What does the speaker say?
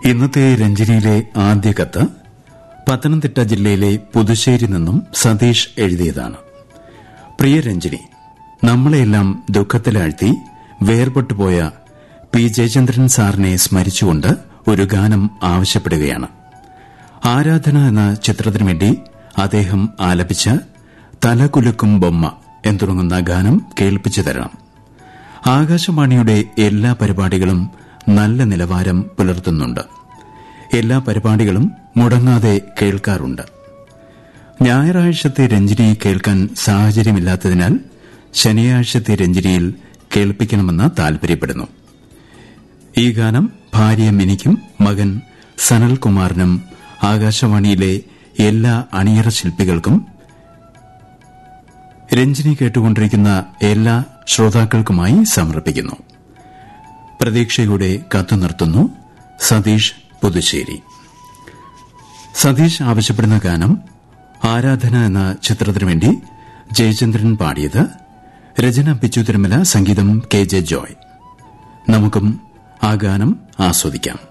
ഇന്നത്തെ രഞ്ജനിയിലെ ആദ്യ കത്ത് പത്തനംതിട്ട ജില്ലയിലെ പുതുശ്ശേരി നിന്നും സതീഷ് എഴുതിയതാണ് പ്രിയ രഞ്ജനി നമ്മളെയെല്ലാം ദുഃഖത്തിലാഴ്ത്തി വേർപെട്ടുപോയ പി ജയചന്ദ്രൻ സാറിനെ സ്മരിച്ചുകൊണ്ട് ഒരു ഗാനം ആവശ്യപ്പെടുകയാണ് ആരാധന എന്ന ചിത്രത്തിനു വേണ്ടി അദ്ദേഹം ആലപിച്ച തലകുലുക്കും ബൊമ്മ എന്ന് തുടങ്ങുന്ന ഗാനം കേൾപ്പിച്ചു തരണം ആകാശവാണിയുടെ എല്ലാ പരിപാടികളും നല്ല നിലവാരം പുലർത്തുന്നുണ്ട് എല്ലാ പരിപാടികളും മുടങ്ങാതെ കേൾക്കാറുണ്ട് ഞായറാഴ്ചത്തെ രഞ്ജിനി കേൾക്കാൻ സാഹചര്യമില്ലാത്തതിനാൽ ശനിയാഴ്ചത്തെ രഞ്ജിനിയിൽ കേൾപ്പിക്കണമെന്ന് താൽപര്യപ്പെടുന്നു ഈ ഗാനം ഭാര്യ മിനിക്കും മകൻ സനൽകുമാറിനും ആകാശവാണിയിലെ എല്ലാ അണിയറ ശില്പികൾക്കും രഞ്ജിനി കേട്ടുകൊണ്ടിരിക്കുന്ന എല്ലാ ശ്രോതാക്കൾക്കുമായി സമർപ്പിക്കുന്നു പ്രതീക്ഷയുടെ കത്തു നിർത്തുന്നു സതീഷ് പുതുശ്ശേരി സതീഷ് ആവശ്യപ്പെടുന്ന ഗാനം ആരാധന എന്ന ചിത്രത്തിനു വേണ്ടി ജയചന്ദ്രൻ പാടിയത് രചന പിച്ചു തിരുമല സംഗീതം കെ ജെ ജോയ് നമുക്കും ആ ഗാനം ആസ്വദിക്കാം